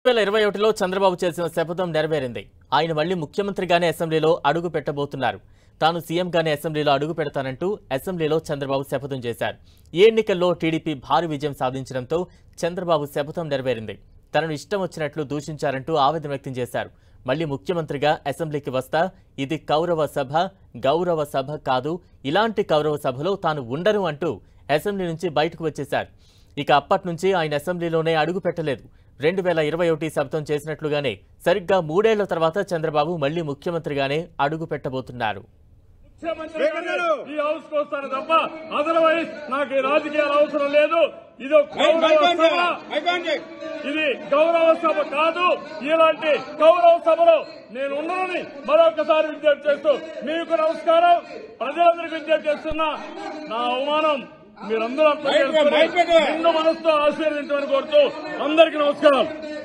వేల ఇరవై ఒకటిలో చంద్రబాబు చేసిన శపథం నెరవేరింది ఆయన మళ్లీ ముఖ్యమంత్రిగానే అసెంబ్లీలో అడుగు పెట్టబోతున్నారు తాను సీఎంగానే అసెంబ్లీలో అడుగు పెడతానంటూ అసెంబ్లీలో చంద్రబాబు శపథం చేశారు ఈ ఎన్నికల్లో టీడీపీ భారీ విజయం సాధించడంతో చంద్రబాబు శపథం నెరవేరింది తనను ఇష్టం వచ్చినట్లు దూషించారంటూ ఆవేదన వ్యక్తం చేశారు మళ్లీ ముఖ్యమంత్రిగా అసెంబ్లీకి వస్తా ఇది కౌరవ సభ గౌరవ సభ కాదు ఇలాంటి కౌరవ సభలో తాను ఉండను అంటూ అసెంబ్లీ నుంచి బయటకు వచ్చేశారు ఇక అప్పటి నుంచి ఆయన అసెంబ్లీలోనే అడుగు పెట్టలేదు రెండు వేల ఇరవై ఒకటి శబ్దం చేసినట్లుగానే సరిగ్గా మూడేళ్ల తర్వాత చంద్రబాబు మళ్లీ ముఖ్యమంత్రిగానే అడుగు పెట్టబోతున్నారు ముఖ్యమంత్రి ఈ హౌస్ కు వస్తాను తప్ప అదర్వైజ్ నాకు ఈ రాజకీయాలు అవసరం లేదు ఇది ఒక గౌరవ సభ ఇది గౌరవ సభ కాదు ఇలాంటి గౌరవ సభలో నేను ఉన్నానని మరొకసారి విజ్ఞప్తి చేస్తూ మీకు నమస్కారం ప్రజలందరికీ విజ్ఞప్తి చేస్తున్నా నా అవమానం మీరందరూ అర్థం చేసుకుని నిండు మనసుతో ఆశీర్వదించమని కోరుతూ అందరికీ నమస్కారం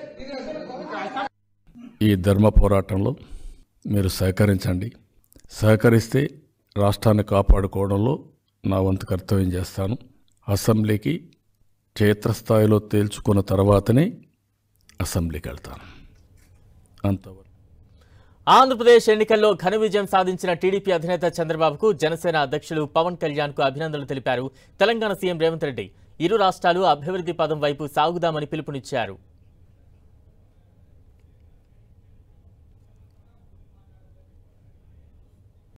ఈ ధర్మ పోరాటంలో మీరు సహకరించండి సహకరిస్తే రాష్ట్రాన్ని కాపాడుకోవడంలో నా వంతు కర్తవ్యం చేస్తాను అసెంబ్లీకి క్షేత్రస్థాయిలో తేల్చుకున్న తర్వాతనే అసెంబ్లీకి వెళ్తాను అంతవరకు ఆంధ్రప్రదేశ్ ఎన్నికల్లో ఘన విజయం సాధించిన టీడీపీ అధినేత చంద్రబాబుకు జనసేన అధ్యక్షులు పవన్ కళ్యాణ్ కు అభినందనలు తెలిపారు తెలంగాణ సీఎం రేవంత్ రెడ్డి ఇరు రాష్ట్రాలు అభివృద్ధి పదం వైపు సాగుదామని పిలుపునిచ్చారు